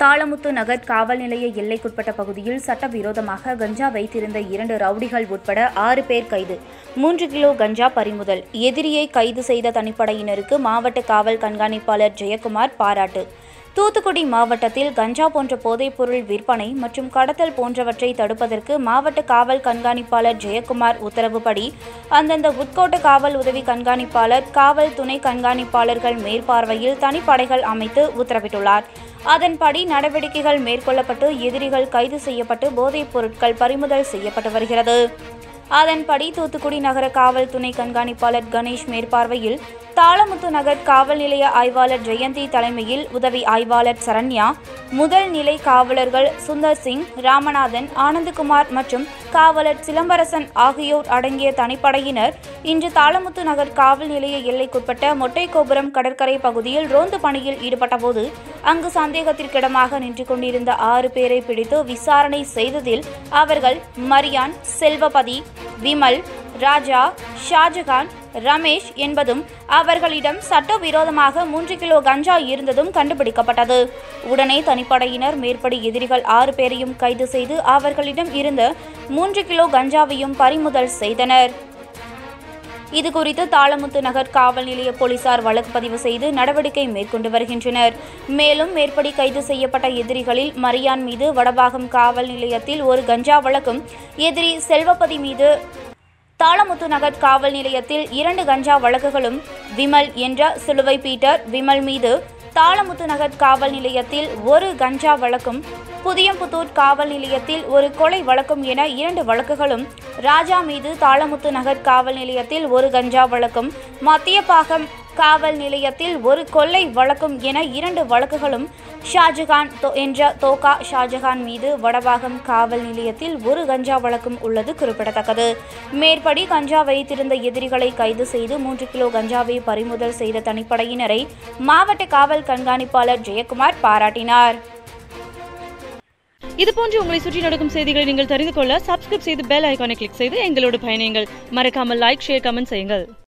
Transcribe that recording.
தாளமுத்து நகர் காவல் நிலைய எல்லைக்குட்பட்ட பகுதியில் சட்டவிரோதமாக கஞ்சா வைத்திருந்த இரண்டு ரவுடிகள் உட்பட ஆறு பேர் கைது மூன்று கிலோ கஞ்சா பறிமுதல் எதிரியை கைது செய்த தனிப்படையினருக்கு மாவட்ட காவல் கண்காணிப்பாளர் ஜெயக்குமார் பாராட்டு தூத்துக்குடி மாவட்டத்தில் கஞ்சா போன்ற போதைப்பொருள் விற்பனை மற்றும் கடத்தல் போன்றவற்றை தடுப்பதற்கு மாவட்ட காவல் கண்காணிப்பாளர் ஜெயக்குமார் உத்தரவுப்படி அந்தந்த உட்கோட்ட காவல் உதவி கண்காணிப்பாளர் காவல் துணை கண்காணிப்பாளர்கள் மேற்பார்வையில் தனிப்படைகள் அமைத்து உத்தரவிட்டுள்ளார் அதன்படி நடவடிக்கைகள் மேற்கொள்ளப்பட்டு எதிரிகள் கைது செய்யப்பட்டு போதைப் பொருட்கள் பறிமுதல் செய்யப்பட்டு வருகிறது அதன்படி தூத்துக்குடி நகர காவல் துணை கண்காணிப்பாளர் கணேஷ் மேற்பார்வையில் தாளமுத்து நகர் காவல் நிலைய ஆய்வாளர் ஜெயந்தி தலைமையில் உதவி ஆய்வாளர் சரண்யா முதல் நிலை காவலர்கள் சுந்தர் சிங் ராமநாதன் ஆனந்தகுமார் மற்றும் காவலர் சிலம்பரசன் ஆகியோர் அடங்கிய தனிப்படையினர் இன்று தாளமுத்து நகர் காவல் நிலைய எல்லைக்குட்பட்ட மொட்டைக்கோபுரம் கடற்கரை பகுதியில் ரோந்து பணியில் ஈடுபட்டபோது அங்கு சந்தேகத்திற்கிடமாக நின்று கொண்டிருந்த ஆறு பேரை பிடித்து விசாரணை செய்ததில் அவர்கள் மரியான் செல்வபதி விமல் ராஜா ஷாஜகான் ரமேஷ் என்பதும் அவர்களிடம் சட்டவிரோதமாக மூன்று கிலோ கஞ்சா இருந்ததும் கண்டுபிடிக்கப்பட்டது உடனே தனிப்படையினர் மேற்படி எதிரிகள் ஆறு பேரையும் கைது செய்து அவர்களிடம் இருந்த மூன்று கிலோ கஞ்சாவையும் பறிமுதல் செய்தனர் இதுகுறித்து தாளமுத்து நகர் காவல் நிலைய போலீசார் வழக்கு பதிவு செய்து நடவடிக்கை மேற்கொண்டு வருகின்றனர் மேலும் மேற்படி கைது செய்யப்பட்ட எதிரிகளில் மரியான் மீது வடபாகம் காவல் நிலையத்தில் ஒரு கஞ்சா வழக்கும் எதிரி செல்வபதி மீது தாளமுத்து நகர் காவல் நிலையத்தில் இரண்டு கஞ்சா வழக்குகளும் விமல் என்ற சிலுவை பீட்டர் விமல் மீது தாளமுத்து நகர் காவல் நிலையத்தில் ஒரு கஞ்சா வழக்கும் புதியம்புத்தூர் காவல் நிலையத்தில் ஒரு கொலை வழக்கும் என இரண்டு வழக்குகளும் ராஜா மீது தாளமுத்து நகர் காவல் நிலையத்தில் ஒரு கஞ்சா வழக்கும் மத்தியப்பாக்கம் காவல் நிலையத்தில் ஒரு கொள்ளை வழக்கும் என இரண்டு வழக்குகளும் ஷாஜகான் தோ- என்ற தோகா ஷாஜகான் மீது வடபாகம் காவல் நிலையத்தில் ஒரு கஞ்சா வழக்கும் உள்ளது குறிப்பிடத்தக்கது மேற்படி கஞ்சா வைத்திருந்த எதிரிகளை கைது செய்து மூன்று கிலோ கஞ்சாவை பறிமுதல் செய்த தனிப்படையினரை மாவட்ட காவல் கண்காணிப்பாளர் ஜெயக்குமார் பாராட்டினார் இது போன்று உங்களை சுற்றி நடக்கும் செய்திகளை நீங்கள் தெரிந்து கொள்ள சப்ஸ்கிரைப் செய்து பெல் ஐகானை கிளிக் செய்து எங்களோடு பயணியுங்கள் மறக்காமல் லைக் ஷேர் கமெண்ட் செய்யுங்கள்